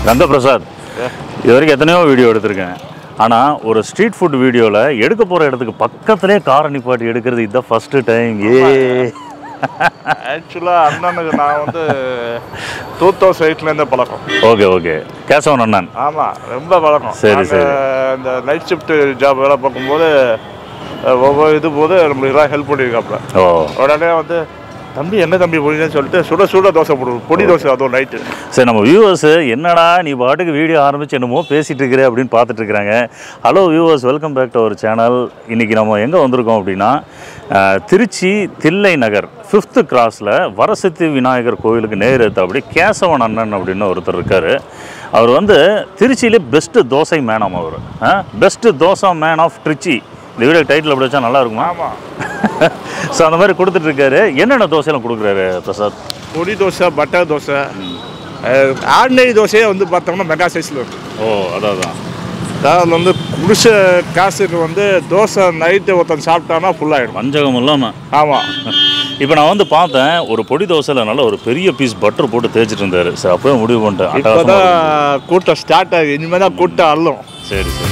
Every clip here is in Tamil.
கங்கபிரசாத் இது வரைக்கும் எத்தனையோ வீடியோ எடுத்திருக்கேன் ஆனால் ஒரு ஸ்ட்ரீட் ஃபுட் வீடியோவில் எடுக்க போகிற இடத்துக்கு பக்கத்துலேயே காரை நிப்பாட்டி எடுக்கிறது இதுதான் ஃபஸ்ட்டு டைம் ஏ ஆக்சுவலாக அண்ணனுக்கு நான் வந்து டூ தௌசண்ட் எயிட்லேருந்தே பழக்கம் ஓகே ஓகே கேசவன் அண்ணன் ஆமாம் ரொம்ப பழக்கம் சரி, நாங்க சரி. இந்த நைட் ஷிஃப்ட் ஜாப் வேலை பார்க்கும்போது அஹ், ஒவ்வொரு இது போது நம்மளுக்குலாம் ஹெல்ப் பண்ணியிருக்காப்புல ஓ உடனே வந்து தம்பி என்ன தம்பி பொடின்னு சொல்லிட்டு சுட சுட தோசை போடுவோம் பொடி தோசை அதுவும் நைட்டு சரி நம்ம வியூவர்ஸ் என்னடா நீ பாட்டுக்கு வீடியோ ஆரம்பிச்சு என்னமோ பேசிட்டு இருக்கிற அப்படின்னு பார்த்துட்டு இருக்கிறாங்க hello viewers welcome back to our channel இன்னைக்கு நம்ம எங்கே வந்திருக்கோம் அப்படின்னா அஹ், திருச்சி தில்லை நகர் ஃபிஃப்த்து கிராஸில் வரசித்தி விநாயகர் கோவிலுக்கு நேர் அப்படி கேசவன் அண்ணன் அப்படின்னு ஒருத்தர் இருக்கார் அவர் வந்து திருச்சியிலே பெஸ்ட்டு தோசை மேனாம் அவர் best dosa man of Trichy இந்த வீடியோ டைட்டில் அப்படி வச்சா நல்லா இருக்குமா ஆமாம் ஸோ அந்த மாதிரி கொடுத்துட்டு இருக்காரு என்னென்ன தோசையெல்லாம் கொடுக்குறாரு பிரசாத் பொடி தோசை பட்டர் தோசை ஆர்டினரி தோசையே வந்து பார்த்தோம்னா மெகா சைஸில் இருக்குது ஓ அதான் அதான் அதாவது வந்து குடிச காசுக்கு வந்து தோசை நைட்டு ஒருத்தன் சாப்பிட்டானா ஃபுல்லாகிடும் வஞ்சகம் இல்லாமல் ஆமாம் இப்போ நான் வந்து பார்த்தேன் ஒரு பொடி தோசையில் நல்ல ஒரு பெரிய பீஸ் பட்டர் போட்டு தேய்ச்சிட்டு இருந்தாரு சரி அப்பவே முடிவு பண்ணிட்டேன் இப்போ அட்டகாசமா தான் கூட்டம் ஸ்டார்ட் ஆகுது இனிமேல் தான் கூட்டம் அள்ளும் இருக்கு. சரி சரி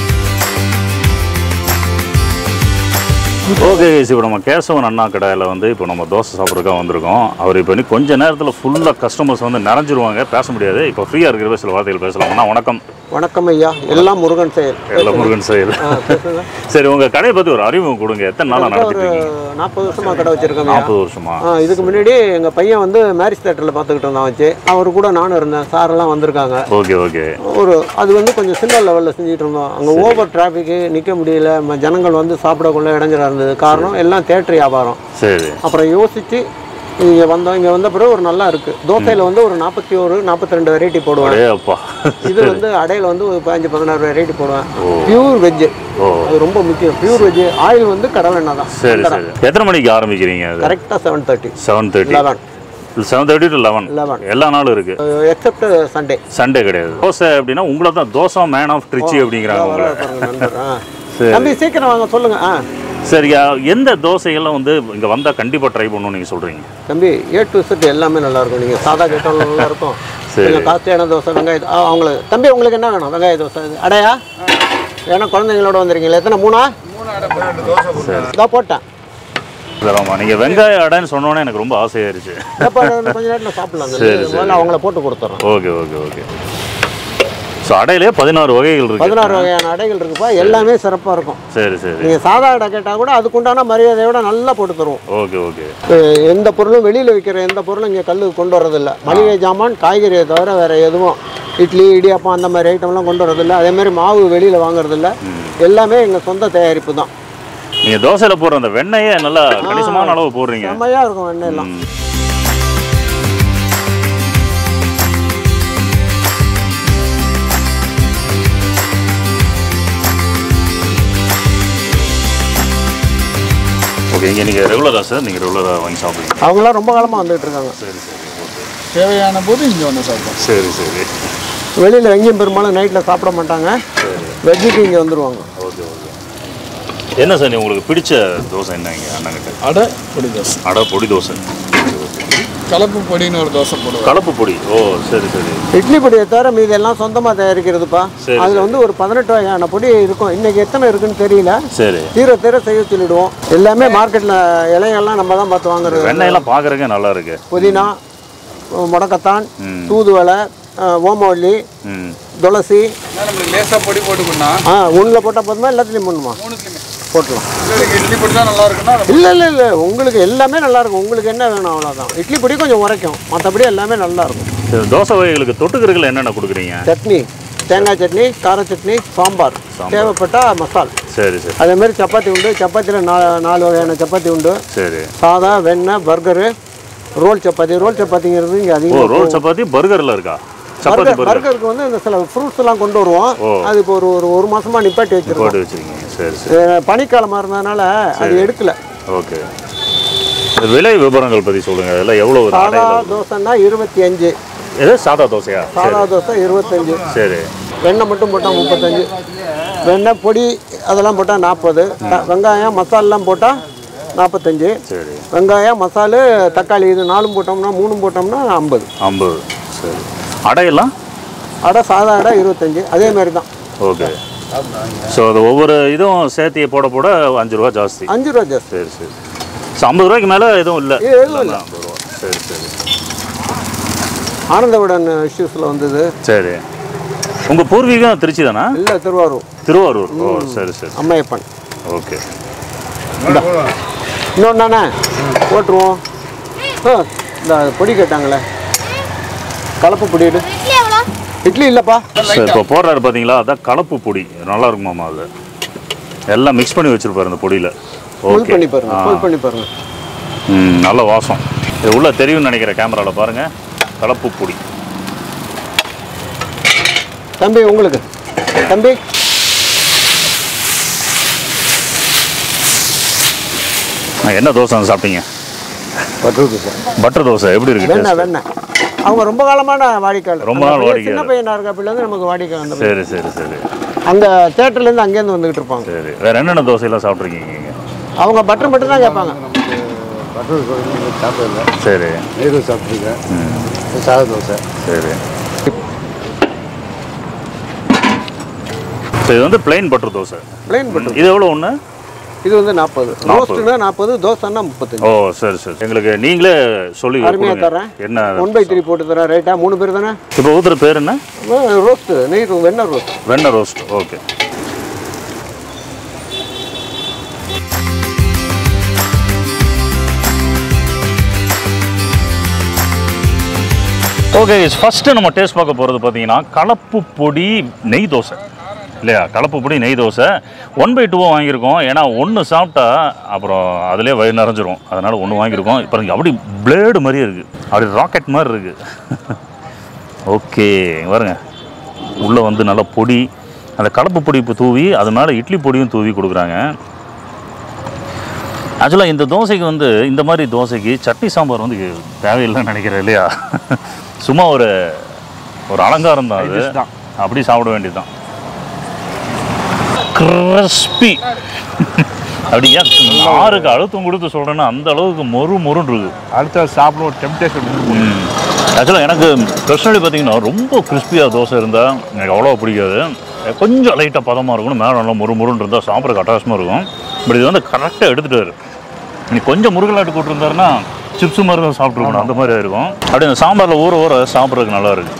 ஓகே இப்போ நம்ம கேசவன் அண்ணா கடையில் வந்து இப்போ நம்ம தோசை சாப்பிட்றதுக்காக வந்திருக்கோம் அவர் இப்போ இன்னும் கொஞ்ச நேரத்தில் ஃபுல்லாக கஸ்டமர்ஸ் வந்து நிறைஞ்சிருவாங்க பேச முடியாது இப்போ ஃப்ரீயாக இருக்கிற சில வார்த்தைகள் பேசலாம் அண்ணா வணக்கம் வணக்கம் ஐயா எல்லாம் முருகன் செயல் எல்லா முருகன் செயல் ஆ, பேசுங்க. சரி உங்கள் கடையை பற்றி ஒரு அறிமுகம் கொடுங்க எத்தனை நாளாக கிட்டத்தட்ட ஒரு நடத்திட்டு இருக்கீங்க நாற்பது வருஷமா கடை வச்சிருக்கோம் ஐயா நாற்பது வருஷமா ஆ, இதுக்கு முன்னாடி எங்க பையன் வந்து மேரிஜ் தேட்டரில் பார்த்துக்கிட்டு இருந்தான் வச்சு அவர் கூட நானும் இருந்தேன் சாரெல்லாம் வந்திருக்காங்க ஓகே ஓகே ஒரு அது வந்து கொஞ்சம் சின்ன லெவலில் செஞ்சுட்டு இருந்தோம் அங்கே ஓவர் டிராஃபிக்கு நிற்க முடியல ம- ஜனங்கள் வந்து சாப்பிடக்குள்ள இடைஞ்சலா இருந்தது காரணம் எல்லாம் தேட்டர் வியாபாரம் சரி அப்புறம் யோசிச்சு இங்கே வந்தோம் இங்கே வந்த பிறகு ஒரு நல்லா இருக்கு தோசையில் வந்து ஒரு நாற்பத்தி ஒரு நாற்பத்தி ரெண்டு வெரைட்டி போடுவேன் அடே அப்பா இது வந்து அடையில் வந்து ஒரு பதினஞ்சு பதினாறு வெரைட்டி போடுவேன் பியூர் வெஜ்ஜு ஓ அது ரொம்ப முக்கியம் பியூர் வெஜ் ஆயில் வந்து கடல் எண்ணெய் தான் சரி சரி எத்தனை மணிக்கு ஆரம்பிக்கிறீங்க அது கரெக்டாக seven thirty seven thirty eleven seven thirty to eleven eleven எல்லா நாளும் இருக்கு எக்ஸப்ட் சண்டே சண்டே கிடையாது தோசை அப்படின்னா உங்களை தான் தோசை மேன் ஆஃப் ட்ரிச்சி அப்படிங்கிறாங்க உங்களை சரி. தம்பி சீக்கிரம் வாங்க சொல்லுங்க ஆ சரியா எந்த தோசையெல்லாம் வந்து இங்கே வந்தால் கண்டிப்பாக ட்ரை பண்ணணும்னு நீங்கள் சொல்கிறீங்க தம்பி ஏ டு செட் எல்லாமே நல்லா இருக்கும் நீங்கள் சாதா கேட்டாலும் நல்லா இருக்கும் சரி. கொஞ்சம் காஸ்ட்லியான தோசை வெங்காய ஆ, அவங்களுக்கு தம்பி உங்களுக்கு என்ன வேணும் வெங்காய தோசை இது. அடையா ஏன்னா குழந்தைங்களோட வந்திருக்கீங்களா எத்தனை மூணா இதோ போட்டேன் ஆமாம் நீங்கள் வெங்காய அடைன்னு சொன்னோன்னே எனக்கு ரொம்ப ஆசையாயிருச்சு எப்போ கொஞ்ச நேரத்தில் சாப்பிடலாம் சரி, தம்பி. முதல்ல அவங்கள போட்டு கொடுத்துட்றோம் ஓகே ஓகே ஓகே ஸோ அடையிலே பதினாறு வகைகள் இருக்கு பதினாறு வகையான அடைகள் இருக்குப்பா எல்லாமே சிறப்பாக இருக்கும் சரி சரி நீங்கள் சாதா அடை கேட்டால் கூட அதுக்குண்டான மரியாதையோட நல்லா போட்டு தருவோம் ஓகே ஓகே அஹ் எந்த பொருளும் வெளியில் விற்கிற எந்த பொருளும் இங்கே கல்லுக்கு கொண்டு வரதில்ல மளிகை ஜாமான் காய்கறியை தவிர வேறு எதுவும் இட்லி இடியாப்பம் அந்த மாதிரி ஐட்டம்லாம் கொண்டு வரதில்ல அதே மாதிரி மாவு வெளியில் வாங்குறதில்ல எல்லாமே எங்கள் சொந்த தயாரிப்பு தான் நீங்கள் தோசையில் போடுற அந்த வெண்ணெயை நல்லா கணிசமான அளவு போடுறீங்க செம்மையாக இருக்கும் எண்ணெயெல்லாம் ம். ஓகே இங்கே நீங்கள் ரெகுலரா சார் நீங்கள் ரெகுலராக வாங்கி சாப்பிடுங்க அவங்களாம் ரொம்ப காலமாக வந்துகிட்டு இருக்காங்க சரி சரி ஓகே தேவையான போது இங்கே வந்து சாப்பிடுவோம் சரி சரி வெளியில் எங்கேயும் பெரும்பாலும் நைட்டில் சாப்பிட மாட்டாங்க வெஜ்ஜுக்கு இங்கே வந்துடுவாங்க ஓகே ஓகே என்ன சார் நீ உங்களுக்கு பிடிச்ச தோசை என்ன இங்கே அண்ணங்கிட்ட அடை பொடி தோசை அடை பொடி தோசை கலப்பு பொடின்னு ஒரு தோசை போடுவேன் கலப்பு பொடி ஓ சரி சரி இட்லி பொடியை தவிர மீதி எல்லாம் சொந்தமாக தயாரிக்கிறதுப்பா சரி, அதில் வந்து ஒரு பதினெட்டு வகையான பொடி இருக்கும் இன்னைக்கு எத்தனை இருக்குன்னு தெரியல சரி தீர தீர செய்ய சொல்லிடுவோம் எல்லாமே மார்க்கெட்டில் இலைகள்லாம் நம்ம தான் பார்த்து வாங்குறது வெண்ணெயெல்லாம் பார்க்குறதுக்கே நல்லா இருக்கு புதினா முடக்கத்தான் ம். தூதுவளை அஹ், ஓமவல்லி ம் துளசி நம்மளுக்கு லேசாக பொடி போட்டுக்கணும்னா ஆ ஒன்றில் போட்டால் போதுமா எல்லாத்துலேயும் போடணுமா மூணுத்துலையுமே போட்டலாம் இல்லை இட்லி பொடி தான் நல்லா இருக்குன்னா நம்ம இல்லை இல்லை இல்லை உங்களுக்கு எல்லாமே நல்லா இருக்கும் உங்களுக்கு என்ன வேணும் அவ்வளோதான் இட்லி பொடி கொஞ்சம் உரைக்கும் மற்றபடி எல்லாமே நல்லா இருக்கும் சரி தோசை வகைகளுக்கு தொட்டுக்கிறதுல என்னென்ன கொடுக்குறீங்க சட்னி தேங்காய் சட்னி கார சட்னி சாம்பார் தேவைப்பட்டால் மசால் சரி சரி அதே மாதிரி சப்பாத்தி உண்டு சப்பாத்தியில் நாலு நாலு வகையான சப்பாத்தி உண்டு சரி சாதா வெண்ணெய் பர்கரு ரோல் சப்பாத்தி ரோல் சப்பாத்திங்கிறது இங்கே ஓ அதிகமாக ரோல் சப்பாத்தி பர்கர்ல இருக்கா சப்பாத்தி பர்கர் பர்கர் பர்கருக்கு வந்து இந்த சில ஃப்ரூட்ஸ் எல்லாம் கொண்டு வருவோம் ஓ. அது இப்போ ஒரு ஒரு ஒரு மாசமா நிப்பாட்டி வச்சிருக்கோம் போட்டு வச்சிருக்கீங்க சரி சரி அஹ் பனிக்காலமா இருந்ததுனால அது எடுக்கல ஓகே இந்த விலை விவரங்கள் பத்தி சொல்லுங்க அதெல்லாம் எவ்வளவு ஒரு சாதா அடையில தோசைன்னா இருபத்தி அஞ்சு எது சாதா தோசையா சாதா தோசை இருபத்தஞ்சு சரி வெண்ணெய் மட்டும் போட்டால் முப்பத்தஞ்சு வெண்ணெய் பொடி அதெல்லாம் போட்டால் நாற்பது வெங்காயம் மசாலெலாம் போட்டால் நாற்பத்தஞ்சு சரி வெங்காயம் மசாலு தக்காளி இது நாலும் போட்டோம்னா மூணும் போட்டோம்னா ஐம்பது ஐம்பது சரி அடையெல்லாம் அடை சாதா அடை இருபத்தஞ்சி அதே மாதிரி தான் ஓகே ஸோ அது ஒவ்வொரு இதுவும் சேர்த்தியை போட போட அஞ்சு ரூபா ஜாஸ்தி அஞ்சு ரூபா ஜாஸ்தி சரி சரி ஸோ ஐம்பது ரூபாய்க்கு மேலே எதுவும் இல்லை இது எதுவும் இல்லை ஐம்பது ரூபா சரி சரி ஆனந்தவிடன் இஷ்யூஸில் வந்தது சரி உங்கள் பூர்வீகம் திருச்சி தானா இல்லை திருவாரூர் திருவாரூர் ஓ சரி சரி அம்மையப்பன் ஓகே இன்னொன்று போட்டுருவோம் ஆ இந்த பொடி கேட்டாங்களே கலப்பு பொடிடு இட்லி இல்லைப்பா சார் இப்போ போடுறாரு பார்த்தீங்களா அதான் கலப்பு பொடி நல்லா இருக்குமாமா அது எல்லாம் மிக்ஸ் பண்ணி வச்சிருப்பாரு அந்த பொடியில் ஃபுல் ஓகே பண்ணி பாருங்க ஃபுல் பண்ணி பாருங்க ம் நல்ல வாசம் இது உள்ள தெரியும்னு நினைக்கிறேன் கேமராவில் பாருங்கள் கலப்பு பொடி தம்பி உங்களுக்கு தம்பி ஆ, என்ன தோசை சாப்பிட்டீங்க பட்டு சார் பட்டர் தோசை எப்படி இருக்கு வெண்ணெய் taste? வெண்ணெய் அவங்க ரொம்ப காலமான வாடிக்கையாளர் ரொம்ப அந்த நாள் பையன் வாடிக்கையாளர். சின்ன பையனா இருக்க பிள்ளைங்க நமக்கு வாடிக்கை அந்த பையன். சரி சரி சரி அங்கே தேட்டர்லேருந்து அங்கேருந்து வந்துகிட்டு இருப்பாங்க சரி வேற என்னென்ன தோசையெல்லாம் சாப்பிட்ருக்கீங்க நீங்க? அவங்க பட்டர் மட்டும் தான் கேட்பாங்க பட்டர் குழம்பு சாப்பிடல சரி நெய் தோசை சாப்பிட்ருக்கேன் சாத தோசை சரி ஸோ இது வந்து plain butter dosa plain butter இது எவ்வளோ ஒன்று இது வந்து நாற்பது ரோஸ்ட்டுனா நாற்பது தோசைன்னா முப்பத்தஞ்சு ஓ சரி சரி எங்களுக்கு நீங்களே சொல்லி அருமையாக கொடுங்க. தரேன் என்ன ஒன் பை த்ரீ போட்டு தரேன் ரைட்டா மூணு பேர் தானே இப்போ ஊத்துற பேர் என்ன ரோஸ்ட்டு நெய் ரோ- வெண்ணெய் ரோஸ்ட் வெண்ணெய் ரோஸ்ட் ஓகே ஓகே ஃபஸ்ட்டு நம்ம டேஸ்ட் பார்க்க போகிறது பார்த்தீங்கன்னா கலப்பு பொடி நெய் தோசை இல்லையா கலப்பு பொடி நெய் தோசை ஒன் பை டூவாக வாங்கியிருக்கோம் ஏன்னா ஒன்று சாப்பிட்டா அப்புறம் அதிலே வயிறு நிறைஞ்சிரும் அதனால் ஒன்று வாங்கியிருக்கோம் இப்போ அப்படி பிளேடு மாதிரியே இருக்குது அப்படி ராக்கெட் மாதிரி இருக்குது ஓகே பாருங்க உள்ளே வந்து நல்லா பொடி அந்த கலப்பு பொடி இப்போ தூவி அது மேலே இட்லி பொடியும் தூவி கொடுக்குறாங்க ஆக்சுவலாக இந்த தோசைக்கு வந்து இந்த மாதிரி தோசைக்கு சட்னி சாம்பார் வந்து தேவையில்லைன்னு நினைக்கிறேன் இல்லையா சும்மா ஒரு ஒரு அலங்காரம் தான் அது அப்படி சாப்பிட வேண்டியதுதான் கிறிஸ்பி அப்படி ஏன் ஆறுக்கு அழுத்தம் கொடுத்து சொல்கிறேன்னா அந்த அளவுக்கு மொறு மொறுன்னு இருக்கு அடுத்த சாப்பிடும் ஒரு டெம்டேஷன் ஆக்சுவலாக எனக்கு பர்சனலி பார்த்தீங்கன்னா ரொம்ப கிறிஸ்பியாக தோசை இருந்தால் எனக்கு அவ்வளோ பிடிக்காது கொஞ்சம் லைட்டாக பதமாக இருக்கணும் மேலே நல்லா முறு முருன்னு இருந்தால் சாப்பிட்றதுக்கு அட்டகாசமாக இருக்கும் பட் இது வந்து கரெக்டாக எடுத்துட்டாரு நீ கொஞ்சம் முருகலாட்டு போட்டிருந்தாருன்னா சிப்ஸ் மாதிரி தான் சாப்பிட்ருக்கணும் அந்த மாதிரி இருக்கும் அப்படியே அந்த சாம்பாரில் ஊற ஊற சாப்பிட்றதுக்கு நல்லா இருக்கு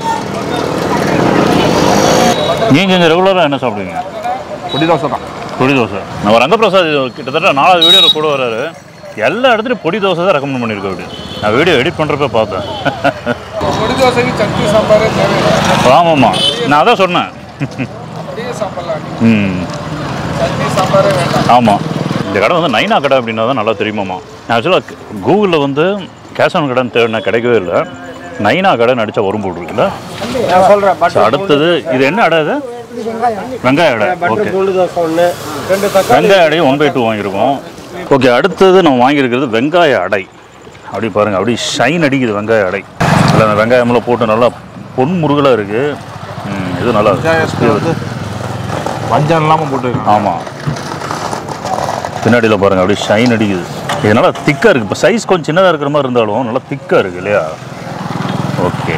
நீங்கள் இங்கே ரெகுலராக என்ன சாப்பிடுவீங்க பொடி தோசை தான் பொடி தோசை நம்ம ரங்கப்பிரசாத் இது கிட்டத்தட்ட நாலாவது வீடியோவில் கூட வராரு எல்லா இடத்துலையும் பொடி தோசை தான் ரெக்கமெண்ட் பண்ணியிருக்கேன் அப்படி நான் வீடியோ எடிட் பண்ணுறப்ப பார்த்தேன் பொடி தோசைக்கு சட்னி சாம்பாரே தேவையில்லை ஆமாம்மா நான் அதான் சொன்னேன் அப்படியே சாப்பிடலாம் ம் சட்னி சாம்பாரே வேண்டாம் ஆமாம் இந்த கடை வந்து நைனா கடை அப்படின்னா தான் நல்லா தெரியுமாம்மா ஆக்சுவலாக கூகுளில் வந்து கேஷ் ஆன் கடைன்னு தேடினா கிடைக்கவே இல்லை நைனா கடை நடிச்ச வரும் போட்டுருக்குல்ல So, அடுத்தது இது என்ன அடை இது வெங்காய அடை ஓகே வெங்காய அடையும் ஒன் பை டூ வாங்கியிருக்கோம் ஓகே அடுத்தது நம்ம வாங்கியிருக்கிறது வெங்காய அடை அப்படி பாருங்கள் அப்படி ஷைன் அடிக்குது வெங்காய அடை அதில் அந்த வெங்காயமெல்லாம் போட்டு நல்லா பொன் முருகலாக இருக்குது இது நல்லா இருக்கு மஞ்சள் இல்லாமல் போட்டு ஆமாம் பின்னாடியில் பாருங்கள் அப்படியே ஷைன் அடிக்குது இது நல்லா திக்காக இருக்குது இப்போ சைஸ் கொஞ்சம் சின்னதாக இருக்கிற மாதிரி இருந்தாலும் நல்லா திக்காக இருக்குது இல்லையா ஓகே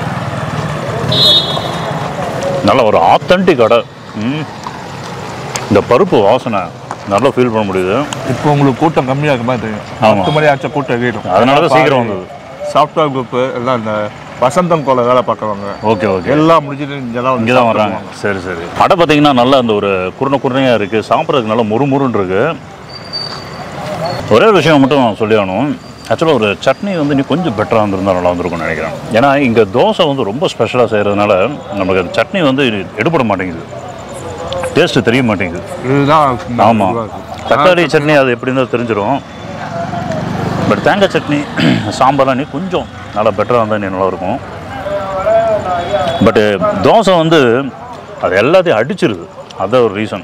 நல்ல ஒரு ஆத்தன்டிக் கடை ம் இந்த பருப்பு வாசனை நல்லா ஃபீல் பண்ண முடியுது இப்போ உங்களுக்கு கூட்டம் கம்மியாக இருக்க மாதிரி தெரியும் ஆமா. பத்து மணி ஆச்சா கூட்டம் வீடும் அதனால தான் சீக்கிரம் வந்தது சாஃப்ட்வேர் குரூப்பு எல்லாம் இந்த வசந்தம் கோல வேலை பார்க்குறவங்க ஓகே ஓகே எல்லாம் முடிச்சுட்டு இங்கே தான் இங்கே தான் வர்றாங்க சரி சரி அடை பார்த்தீங்கன்னா நல்லா அந்த ஒரு குருணை குருணையாக இருக்குது சாப்பிட்றதுக்கு நல்லா முறுமுறுன்னு இருக்கு ஒரே ஒரு விஷயம் மட்டும் சொல்லி ஆகணும் ஆக்சுவலாக ஒரு சட்னி வந்து நீ கொஞ்சம் பெட்டராக இருந்திருந்தா நல்லா வந்திருக்கும்னு நினைக்கிறேன் ஏன்னா இங்கே தோசை வந்து ரொம்ப ஸ்பெஷலாக செய்கிறதுனால நமக்கு அந்த சட்னி வந்து எடுபட மாட்டேங்குது டேஸ்ட்டு தெரிய மாட்டேங்குது இதுதான் ஆமாம் தக்காளி சட்னி அது எப்படி இருந்தால் தெரிஞ்சிடும் பட் தேங்காய் சட்னி சாம்பார்லாம் நீ கொஞ்சம் நல்லா பெட்டராக இருந்தால் நீ நல்லாயிருக்கும் பட்டு தோசை வந்து அது எல்லாத்தையும் அடிச்சிருது அதான் ஒரு ரீசன்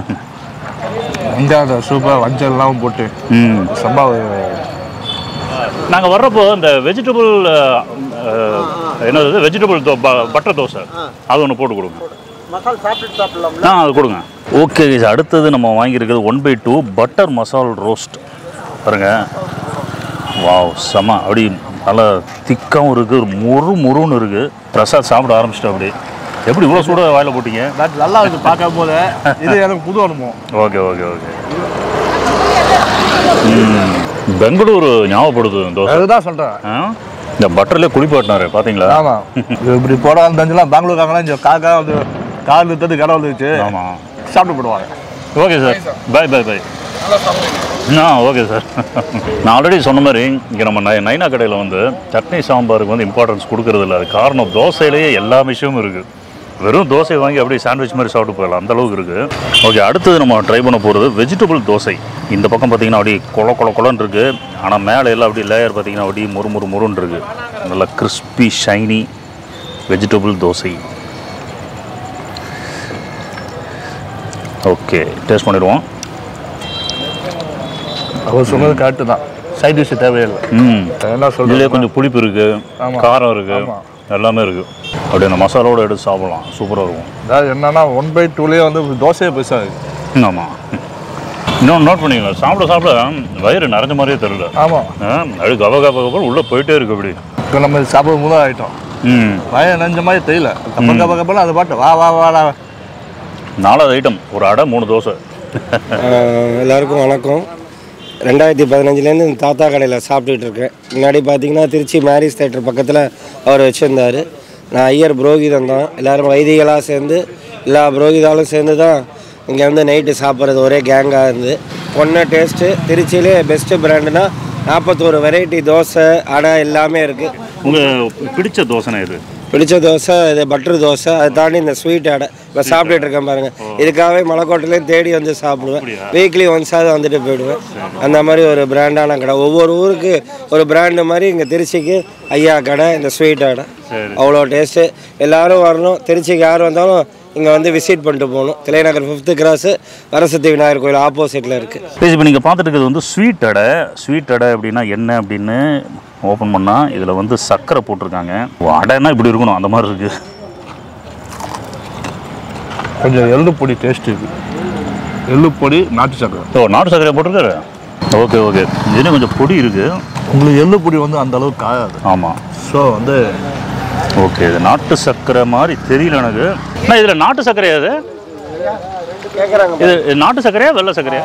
இந்த சூப்பர் மஞ்சள் எல்லாம் போட்டு ம் சம்பா நாங்கள் வர்றப்போ இந்த வெஜிடபிள் என்னது வெஜிடபிள் தோ பட்டர் தோசை அது ஒன்று போட்டு கொடுங்க மசால் சாப்பிட்டு சாப்பிடலாம்ல ஆ அது கொடுங்க ஓகே அடுத்தது நம்ம வாங்கியிருக்கிறது one by two butter masala roast பாருங்க வாவ் செம அப்படி நல்லா திக்காகவும் இருக்குது முறு முறுன்னு இருக்குது பிரசாத் சாப்பிட ஆரம்பிச்சிட்டோம் அப்படி எப்படி இவ்வளோ சூட வாயில போட்டீங்க பட் நல்லா இருக்கு பார்க்கும் போது இது எனக்கு புது அனுபவம் ஓகே ஓகே ஓகே ம், பெங்களூரு ஞாபகப்படுது இந்த தோசை அதுதான் சொல்கிறேன் ஆ? இந்த பட்டர்லேயே குளிப்பாட்டினாரு பார்த்தீங்களா ஆமாம் இது இப்படி போடாமல் தெரிஞ்சுலாம் பெங்களூர்காங்கலாம் இங்கே காக்கா வந்து கார் நிறுத்தது கடை வந்துச்சு ஆமாம் சாப்பிட்டு போடுவாங்க okay sir bye bye bye நல்லா சாப்பிடுங்க ஆ ஓகே சார் நான் ஆல்ரெடி சொன்ன மாதிரி இங்கே நம்ம நை நைனா கடையில் வந்து சட்னி சாம்பாருக்கு வந்து இம்பார்ட்டன்ஸ் கொடுக்கறது இல்லை அது காரணம் தோசையிலேயே எல்லா விஷயமும் இருக்குது வெறும் தோசை வாங்கி அப்படியே சாண்ட்விச் மாதிரி சாப்பிட்டு போயிடலாம் அந்த அளவுக்கு இருக்குது ஓகே அடுத்தது நம்ம ட்ரை பண்ண போகிறது வெஜிடபிள் தோசை இந்த பக்கம் பார்த்தீங்கன்னா அப்படியே கொல கொல கொலன்னு இருக்குது ஆனால் மேலே எல்லாம் அப்படியே லேயர் பார்த்தீங்கன்னா அப்படியே முறு முறு முருன்னு இருக்குது நல்லா crispy shiny vegetable dosa okay taste பண்ணிடுவோம் அவர் சொன்னது கரெக்டு தான் சைட் டிஷ் தேவையில்லை ம் என்ன இதுலேயே சொல்கிறது கொஞ்சம் புளிப்பு இருக்கு ஆமா. காரம் இருக்கு ஆமா. எல்லாமே இருக்கு அப்படியே அந்த மசாலாவோட எடுத்து சாப்பிடலாம் சூப்பராக இருக்கும் அதாவது என்னன்னா ஒன் பை டூலேயே வந்து தோசையே பெருசாக இருக்குது ஆமாம் இன்னொன்று நோட் பண்ணிக்கலாம் சாப்பிட சாப்பிட வயிறு நிறைஞ்ச மாதிரியே தெரியல ஆமாம் ஆ, அப்படியே கப கப கப உள்ளே போயிட்டே இருக்கு அப்படி இப்போ நம்ம சாப்பிடும் போது ஆகிட்டோம் ம் வயல் நெஞ்ச மாதிரி தெரியல கப்ப கப்ப கப்பல அது பாட்டு வா வா வாடா நாலாவது ஐட்டம் ஒரு அடை மூணு தோசை ஆஹ் எல்லாருக்கும் வணக்கம் ரெண்டாயிரத்தி பதினஞ்சுலேருந்து இந்த தாத்தா கடையில் சாப்பிட்டுட்டு இருக்கேன் முன்னாடி பார்த்தீங்கன்னா திருச்சி மேரிஸ் தேட்டர் பக்கத்தில் அவர் வச்சுருந்தார் நான் ஐயர் புரோகிதம் தான் எல்லோரும் வைதிகளாக சேர்ந்து எல்லா புரோகிதாலும் சேர்ந்து தான் இங்கே வந்து நைட்டு சாப்பிட்றது ஒரே கேங்காக இருந்து பொண்ணு டேஸ்ட்டு திருச்சியிலே பெஸ்ட்டு பிராண்டுனா நாற்பத்தோரு வெரைட்டி தோசை அடை எல்லாமே இருக்குது உங்கள் பிடிச்ச தோசைனா இது பிடிச்ச தோசை இது பட்டர் தோசை அதை தாண்டி இந்த ஸ்வீட் அடை இப்போ சாப்பிட்டுட்டு இருக்கேன் பாருங்க இதுக்காகவே மலைக்கோட்டையிலையும் தேடி வந்து சாப்பிடுவேன் வீக்லி ஒன்ஸாவது வந்துட்டு போயிடுவேன் அந்த மாதிரி ஒரு பிராண்டான கடை ஒவ்வொரு ஊருக்கு ஒரு பிராண்டு மாதிரி இங்கே திருச்சிக்கு ஐயா கடை இந்த ஸ்வீட் அடை அவ்வளோ டேஸ்ட்டு எல்லாரும் வரணும் திருச்சிக்கு யார் வந்தாலும் இங்கே வந்து விசிட் பண்ணிட்டு போகணும் திலைநகர் ஃபிஃப்த்து கிராஸு வரசக்தி விநாயகர் கோயில் ஆப்போசிட்டில் இருக்குது இப்போ நீங்கள் பார்த்துட்டு இருக்கிறது வந்து ஸ்வீட் அடை ஸ்வீட் அடை அப்படின்னா என்ன அப்படின்னு ஓப்பன் பண்ணால் இதில் வந்து சர்க்கரை போட்டிருக்காங்க ஓ, அடைன்னா இப்படி இருக்கணும் அந்த மாதிரி இருக்குது கொஞ்சம் எள்ளு பொடி டேஸ்ட் இருக்குது எள்ளு பொடி நாட்டு சக்கரை ஓ நாட்டு சர்க்கரை போட்டிருக்காரு ஓகே ஓகே இதுலேயும் கொஞ்சம் பொடி இருக்குது உங்களுக்கு எள்ளு பொடி வந்து அந்த அளவுக்கு காயாது ஆமாம் ஸோ வந்து ஓகே இது நாட்டு சர்க்கரை மாதிரி தெரியல எனக்கு அண்ணா இதில் நாட்டு சர்க்கரையா இது இது இது நாட்டு சர்க்கரையா வெள்ளை சர்க்கரையா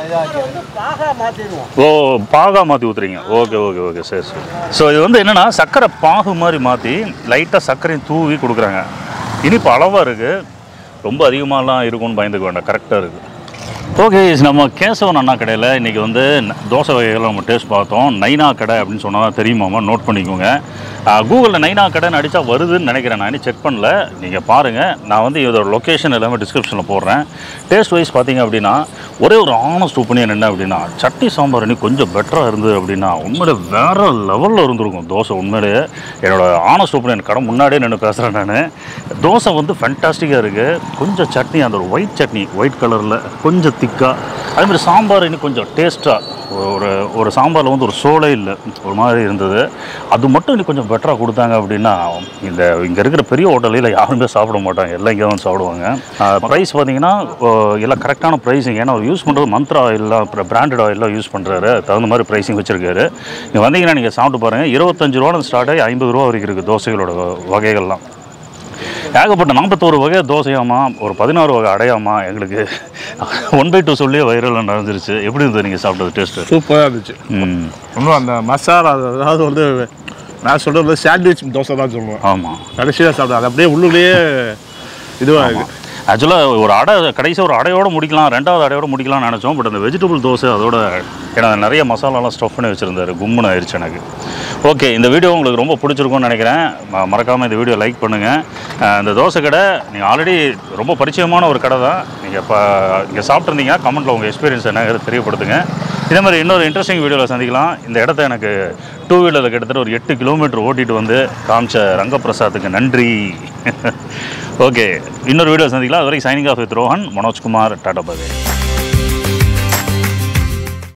ஓ பாகா மாற்றி ஊற்றுறீங்க ஓகே ஓகே ஓகே சரி சரி ஸோ இது வந்து என்னென்னா சர்க்கரை பாகு மாதிரி மாற்றி லைட்டாக சர்க்கரையும் தூவி கொடுக்குறாங்க இனிப்பு அளவாக இருக்குது ரொம்ப அதிகமாகலாம் இருக்கும்னு பயந்துக்க வேண்டாம் கரெக்டாக இருக்குது ஓகே நம்ம கேசவன் அண்ணா கடையில் இன்றைக்கி வந்து ந- தோசை வகைகளை நம்ம டேஸ்ட் பார்த்தோம் நைனா கடை அப்படின்னு சொன்னால் தெரியுமாமா நோட் பண்ணிக்கோங்க கூகுளில் நைனா கடைன்னு அடித்தா வருதுன்னு நினைக்கிறேன் நான் இன்னும் செக் பண்ணல நீங்கள் பாருங்கள் நான் வந்து இதோட லொக்கேஷன் எல்லாமே டிஸ்கிரிப்ஷனில் போடுறேன் டேஸ்ட் வைஸ் பார்த்தீங்க அப்படின்னா ஒரே ஒரு ஆனஸ்ட் ஒப்பீனியன் என்ன அப்படின்னா சட்னி சாம்பார் இன்னும் கொஞ்சம் பெட்டராக இருந்தது அப்படின்னா உண்மையிலே வேறு லெவலில் இருந்திருக்கும் தோசை உண்மையிலேயே என்னோட ஆனஸ்ட் ஒப்பீனியன் கடை முன்னாடியே நின்று பேசுகிறேன் நான் தோசை வந்து ஃபேண்டாஸ்டிக்காக இருக்குது கொஞ்சம் சட்னி அந்த ஒரு ஒயிட் சட்னி ஒயிட் கலரில் கொஞ்சம் திக்காக அதே மாதிரி சாம்பார் இன்னும் கொஞ்சம் டேஸ்ட்டாக ஒரு ஒரு சாம்பாரில் வந்து ஒரு சோளே இல்லை ஒரு மாதிரி இருந்தது அது மட்டும் இன்னும் கொஞ்சம் பெட்டராக கொடுத்தாங்க அப்படின்னா இந்த இங்கே இருக்கிற பெரிய ஹோட்டலில் யாருமே சாப்பிட மாட்டாங்க எல்லாம் இங்கே தான் சாப்பிடுவாங்க ப்ரைஸ் பார்த்தீங்கன்னா ஓ, எல்லாம் கரெக்டான ப்ரைஸிங் ஏன்னா அவர் யூஸ் பண்ணுறது மந்த்ரா ஆயிலாம் அப்புறம் பிராண்டட் ஆயிலாம் யூஸ் பண்ணுறாரு தகுந்த மாதிரி ப்ரைஸிங் வச்சுருக்காரு நீங்கள் வந்தீங்கன்னா நீங்கள் சாப்பிட்டு பாருங்கள் இருபத்தஞ்சு ரூபா ஸ்டார்ட் ஆகி ஐம்பது ரூபா வரைக்கும் இருக்குது தோசைகளோட வகைகள்லாம் ஏகப்பட்ட நாற்பத்தோரு வகை தோசையாமா ஒரு பதினாறு வகை அடையாமா எங்களுக்கு ஒன் பை டூ சொல்லியே வைரல் நடந்துருச்சு எப்படி இருந்தது நீங்கள் சாப்பிட்டது டேஸ்ட்டு சூப்பராக இருந்துச்சு ம் இன்னும் அந்த மசாலா அதாவது வந்து நான் சொல்கிறது சாண்ட்விச் தோசை தான் சொல்லுவேன் ஆமாம் கடைசியாக சாப்பிட்டேன் அது அப்படியே உள்ளுக்குள்ளேயே இதுவாக இருக்குது ஆக்சுவலாக ஒரு அடை கடைசியாக ஒரு அடையோட முடிக்கலாம் ரெண்டாவது அடையோட முடிக்கலாம்னு நினச்சோம் பட் அந்த வெஜிடபிள் தோசை அதோட ஏன்னா நிறைய மசாலாலாம் ஸ்டஃப் பண்ணி வச்சுருந்தாரு கும்முன்னு ஆயிடுச்சு எனக்கு ஓகே இந்த வீடியோ உங்களுக்கு ரொம்ப பிடிச்சிருக்கும்னு நினைக்கிறேன் மறக்காமல் இந்த வீடியோ லைக் பண்ணுங்கள் இந்த தோசை கடை நீங்கள் ஆல்ரெடி ரொம்ப பரிச்சயமான ஒரு கடை தான் நீங்கள் இப்போ இங்கே சாப்பிட்ருந்தீங்க கமெண்ட்டில் உங்கள் எக்ஸ்பீரியன்ஸ் என்னங்கிறது தெரியப்படுத்துங்க இதே மாதிரி இன்னொரு இன்ட்ரெஸ்டிங் வீடியோவில் சந்திக்கலாம் இந்த இடத்த எனக்கு டூ வீலரில் கிட்டத்தட்ட ஒரு எட்டு கிலோமீட்டர் ஓட்டிட்டு வந்து காமிச்ச ரங்கப்பிரசாத்துக்கு நன்றி ஓகே இன்னொரு வீடியோ சந்திக்கலாம் அது வரைக்கும் signing off with Rohan Manojkumar டாடா பகே